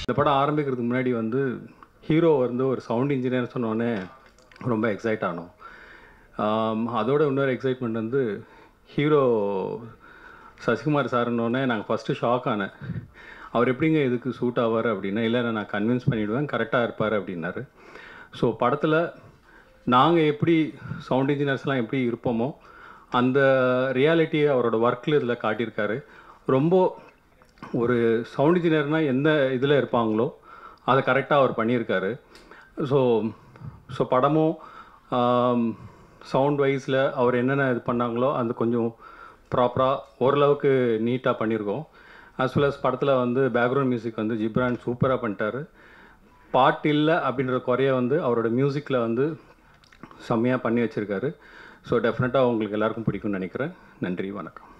இந்த படம் ஆரம்பிக்கிறதுக்கு முன்னாடி வந்து ஹீரோ வந்து ஒரு சவுண்ட் இன்ஜினியர் சொன்னோடனே ரொம்ப எக்ஸைட் ஆனோம் ஆம், அதோட இன்னொரு எக்ஸைட்மெண்ட் வந்து ஹீரோ சசிகுமார் சார்னோடனே நாங்கள் ஃபஸ்ட்டு ஷாக் ஆனேன் அவர் எப்படிங்க இதுக்கு சூட் ஆவார் அப்படின்னா இல்லை நான் கன்வின்ஸ் பண்ணிவிடுவேன் கரெக்டாக இருப்பார் அப்படின்னாரு ஸோ படத்தில் நாங்கள் எப்படி சவுண்ட் இன்ஜினியர்ஸ்லாம் எப்படி இருப்போமோ அந்த ரியாலிட்டியை அவரோட ஒர்க்கில் இதில் காட்டியிருக்காரு ரொம்ப ஒரு சவுண்ட் இன்ஜினியர்னால் எந்த இதில் இருப்பாங்களோ அதை கரெக்டாக அவர் பண்ணியிருக்காரு ஸோ ஸோ படமும் சவுண்ட் வைஸில் அவர் என்னென்ன இது பண்ணாங்களோ அது கொஞ்சம் ப்ராப்பராக ஓரளவுக்கு நீட்டாக பண்ணியிருக்கோம் as well as படத்தில் வந்து பேக்ரவுண்ட் மியூசிக் வந்து ஜிப்ரான் சூப்பராக பண்ணிட்டாரு பாட்டு இல்லை அப்படின்ற குறைய வந்து அவரோட மியூசிக்கில் வந்து செம்மையாக பண்ணி வச்சுருக்காரு ஸோ டெஃபினட்டாக உங்களுக்கு எல்லாருக்கும் பிடிக்கும்னு நினைக்கிறேன் நன்றி வணக்கம்